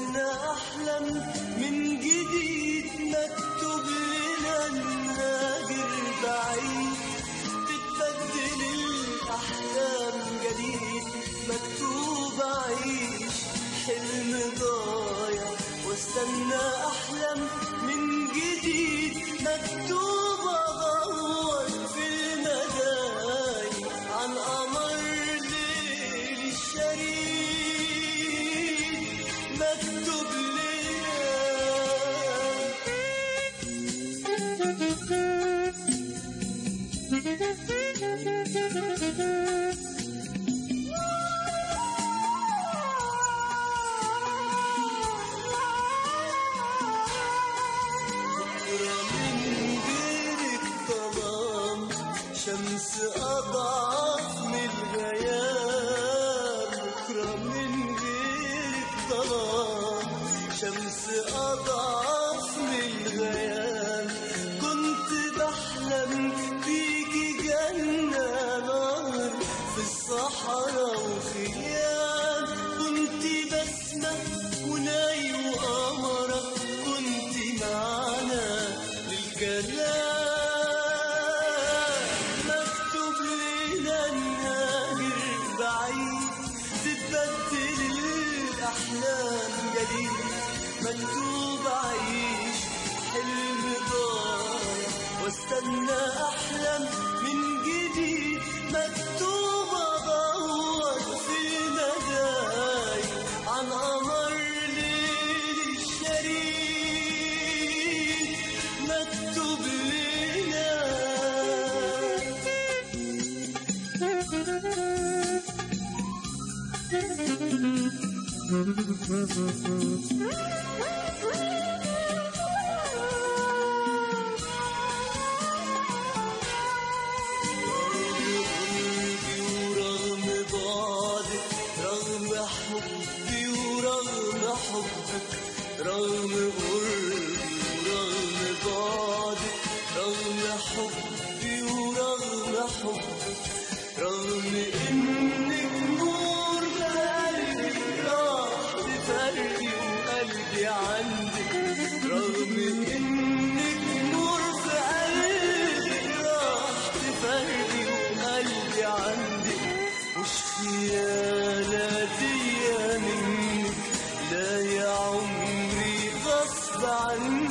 واستنى احلم من جديد مكتوب لنا نهاجر بعيد تتبدل الاحلام جديد مكتوب اعيش حلم ضايع واستنى احلم من جديد مكتوب ادور في المدايق عن قمر ليل الشريك مكتوب لنا بكرة من غيرك ظلام شمس أضعف من الغيام بكرة من غيرك ظلام شمس أضعف من الغيام كنت بحلم بيكي جنة نار في الصحراء وخيام كنت بسمة وناي وقمرة كنت معانا للكلام مكتوب لنا نهاجر بعيد تتبدل الأحلام جديد مكتوب أعيش حلم ضايع واستنى أحلم من جديد مكتوب أدور في المدايق عن قمر ليل الشريك مكتوب لنا ورغم بعدك رغم حبي ورغم حبك رغم قربي ورغم بعدك رغم حبي ورغم حبك رغم انك نور بقلبي راح تفرقي وقلبي عندك رغم انك نور في قلبي راح تفرقي وقلبي عندك مش خيالاتي منك لا يا عمري غصب عني